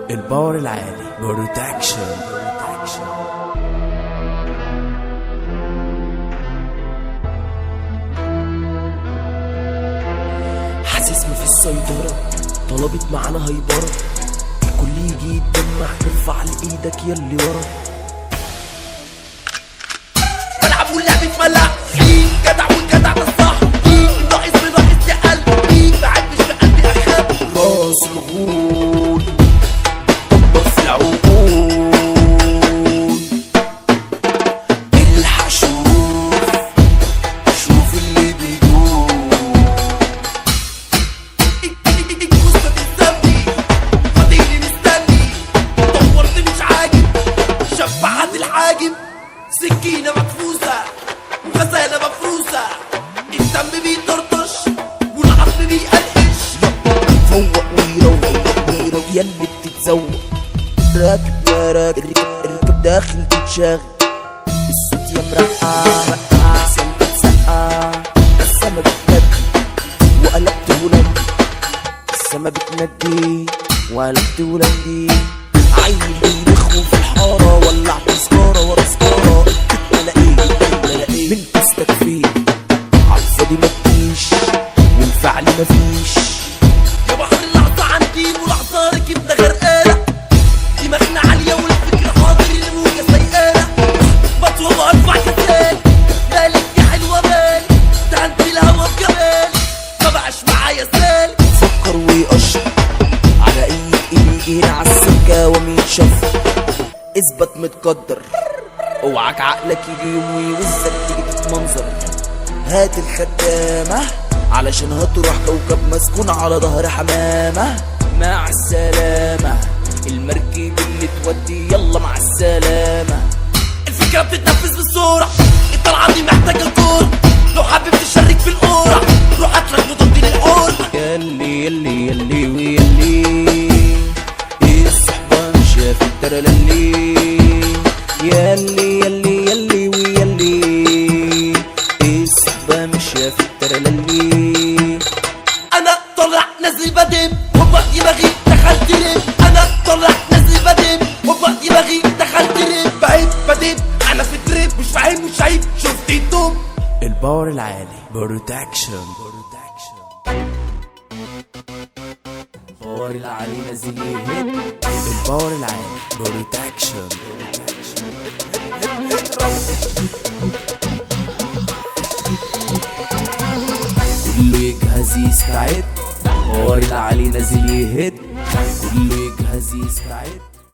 الباور العالي بروتكشن حاسسني في السيطرة طلبت معانا هيبرة الكل يجي يتجمع ارفع لإيدك يلي ورا بلعب واللعب اتملع مين جدع والجدع ده الصح مين ناقص بناقص يا قلب مين بعدش في قلبي اخاف راس الغول طبق في العقول الحق شوف شوف اللي بيدور الجثة بتسمي فاضيلي مستني دورت مش عاجب شفعت الحاجب سكينة مدفوسة وغسالة مفروسة الدم بيطرطش والعظم بيقلقش فوق ويروق ويروق يلي بتتزوق راكب يا راكب الركب, الركب داخل تتشاغل الصوت يا مرقع مرقع سلك سقع السما بتندي وقلبت هولندي السما بتندي وقلبت هولندي عيني بيدخلوا في الحارة ولعت سجارة ورا سجارة انا ايه انا ايه من تستكفي عالفاضي ما تجيش والفعل مفيش يا بحر اللحظة عندي ولحظة ركبنا غرقانة دماغنا عالية والفكر حاضر الموجة سيئانة بطوة وارفع كسال مالك يا حلوة مالك ده انت الهوا بجمال ما بقاش معايا سالك فكر ويقشر على ايد يجي هنا عالسكة ومين شف اثبت متقدر اوعك عقلك يجي يوم ويوزك تيجي تتمنظر هات الخدامة علشان هتروح كوكب مسكون على ظهر حمامة مع السلامة المركب اللي تودي يلا مع السلامة الفكرة بتتنفذ بالصورة الطلعة دي محتاجة كورة لو حابب تشارك في القورة روح هاتلك مضاد للحور يلي يلي يلي ويلي ايه الصحبة ماشية في الترللي يلي يلي يلي ويلي ايه الصحبة ماشية في الترللي انا طلع نازل بدم هوبا دماغي دخلت ريب انا طلع نازل بدم هوبا دماغي دخلت ريب بعيب بدم انا في تريب مش فاهم مش عيب شفت الدوب الباور العالي بروتكشن الباور العالي نازل يهد الباور العالي بروتكشن كله يجهز يستعد الباور العالي نازل يهد كله يجهز يستعد